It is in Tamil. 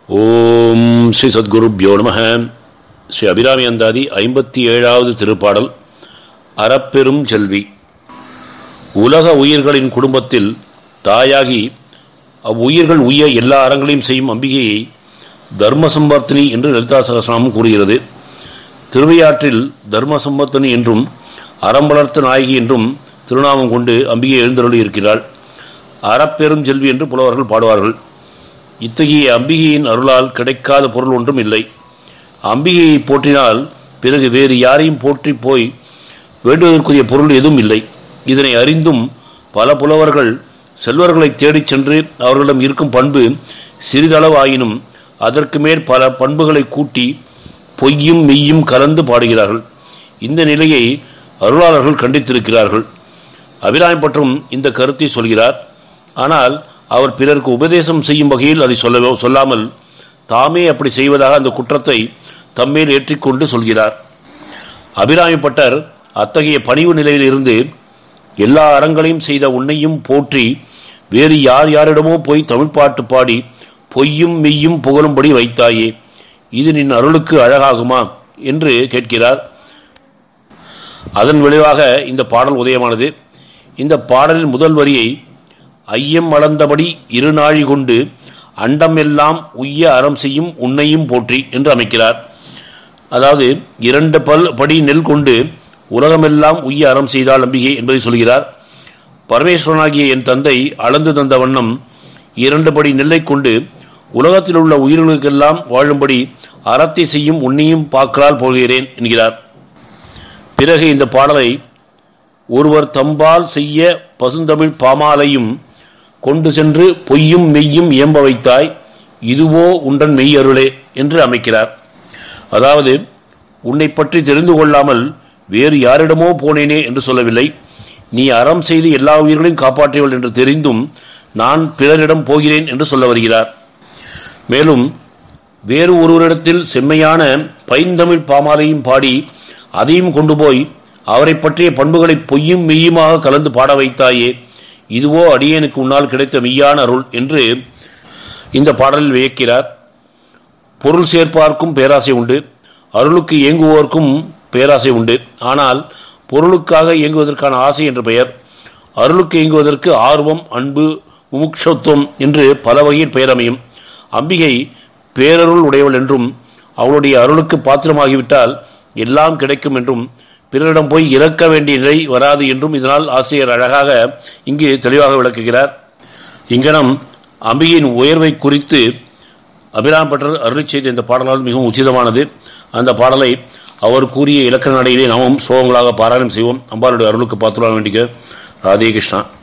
ஓம் ஸ்ரீ சத்குருப்யோ நம ஸ்ரீ அபிராமி அந்தாதி ஐம்பத்தி ஏழாவது திருப்பாடல் அறப்பெரும் செல்வி உலக உயிர்களின் குடும்பத்தில் தாயாகி அவ்வுயிர்கள் உய்ய எல்லா அறங்களையும் செய்யும் அம்பிகையை தர்ம சம்பர்த்தினி என்று லலிதா சகசிரநாமம் கூறுகிறது திருவையாற்றில் தர்ம சம்பர்த்தினி என்றும் அறம்பளர்த்த நாயகி என்றும் திருநாமம் கொண்டு அம்பிகை எழுந்தருளி இருக்கிறாள் அறப்பெரும் செல்வி என்று புலவர்கள் பாடுவார்கள் இத்தகைய அம்பிகையின் அருளால் கிடைக்காத பொருள் ஒன்றும் இல்லை அம்பிகையை போற்றினால் பிறகு வேறு யாரையும் போற்றி போய் வேண்டுவதற்குரிய பொருள் எதுவும் இல்லை இதனை அறிந்தும் பல புலவர்கள் செல்வர்களை தேடிச் சென்று அவர்களிடம் இருக்கும் பண்பு சிறிதளவு ஆயினும் அதற்கு மேல் பல பண்புகளை கூட்டி பொய்யும் மெய்யும் கலந்து பாடுகிறார்கள் இந்த நிலையை அருளாளர்கள் கண்டித்திருக்கிறார்கள் அபிராமி பற்றும் இந்த கருத்தை சொல்கிறார் ஆனால் அவர் பிறருக்கு உபதேசம் செய்யும் வகையில் அதை சொல்ல சொல்லாமல் தாமே அப்படி செய்வதாக அந்த குற்றத்தை தம்மேல் ஏற்றிக்கொண்டு சொல்கிறார் அபிராமி பட்டர் அத்தகைய பணிவு நிலையில் இருந்து எல்லா அறங்களையும் செய்த உன்னையும் போற்றி வேறு யார் யாரிடமோ போய் தமிழ் பாட்டு பாடி பொய்யும் மெய்யும் புகழும்படி வைத்தாயே இது நின் அருளுக்கு அழகாகுமா என்று கேட்கிறார் அதன் விளைவாக இந்த பாடல் உதயமானது இந்த பாடலின் முதல் வரியை ஐயம் அளந்தபடி இருநாழி கொண்டு அண்டம் எல்லாம் உய்ய அறம் செய்யும் உன்னையும் போற்றி என்று அமைக்கிறார் அதாவது இரண்டு பல் படி நெல் கொண்டு உலகமெல்லாம் உய்ய அறம் செய்தால் நம்பிக்கை என்பதை சொல்கிறார் பரமேஸ்வரனாகிய என் தந்தை அளந்து தந்த வண்ணம் இரண்டு படி நெல்லை கொண்டு உலகத்தில் உள்ள உயிர்களுக்கெல்லாம் வாழும்படி அறத்தை செய்யும் உன்னையும் பார்க்கலால் போகிறேன் என்கிறார் பிறகு இந்த பாடலை ஒருவர் தம்பால் செய்ய பசுந்தமிழ் பாமாலையும் கொண்டு சென்று பொய்யும் மெய்யும் இயம்ப வைத்தாய் இதுவோ உண்டன் மெய் அருளே என்று அமைக்கிறார் அதாவது உன்னை பற்றி தெரிந்து கொள்ளாமல் வேறு யாரிடமோ போனேனே என்று சொல்லவில்லை நீ அறம் செய்து எல்லா உயிர்களையும் காப்பாற்றியவள் என்று தெரிந்தும் நான் பிறரிடம் போகிறேன் என்று சொல்ல வருகிறார் மேலும் வேறு ஒருவரிடத்தில் செம்மையான பைந்தமிழ் பாமாலையும் பாடி அதையும் கொண்டு போய் அவரை பற்றிய பண்புகளை பொய்யும் மெய்யுமாக கலந்து பாட வைத்தாயே இதுவோ அடியேனுக்கு உன்னால் கிடைத்த மெய்யான அருள் என்று இந்த பாடலில் வியக்கிறார் பொருள் சேர்ப்பார்க்கும் பேராசை உண்டு அருளுக்கு இயங்குவோர்க்கும் பேராசை உண்டு ஆனால் பொருளுக்காக இயங்குவதற்கான ஆசை என்ற பெயர் அருளுக்கு இயங்குவதற்கு ஆர்வம் அன்பு முமுட்சத்துவம் என்று பல வகையில் பெயர் அமையும் அம்பிகை பேரருள் உடையவள் என்றும் அவளுடைய அருளுக்கு பாத்திரமாகிவிட்டால் எல்லாம் கிடைக்கும் என்றும் பிறரிடம் போய் இறக்க வேண்டிய நிலை வராது என்றும் இதனால் ஆசிரியர் அழகாக இங்கு தெளிவாக விளக்குகிறார் இங்கனம் அம்பிகையின் உயர்வை குறித்து அபிராம் பட்டர் அருளி செய்த இந்த பாடலால் மிகவும் உச்சிதமானது அந்த பாடலை அவர் கூறிய இலக்கண நடையிலே நாமும் சோகங்களாக பாராயணம் செய்வோம் அம்பாளுடைய அருளுக்கு பாத்திரம் வேண்டிய ராதே கிருஷ்ணா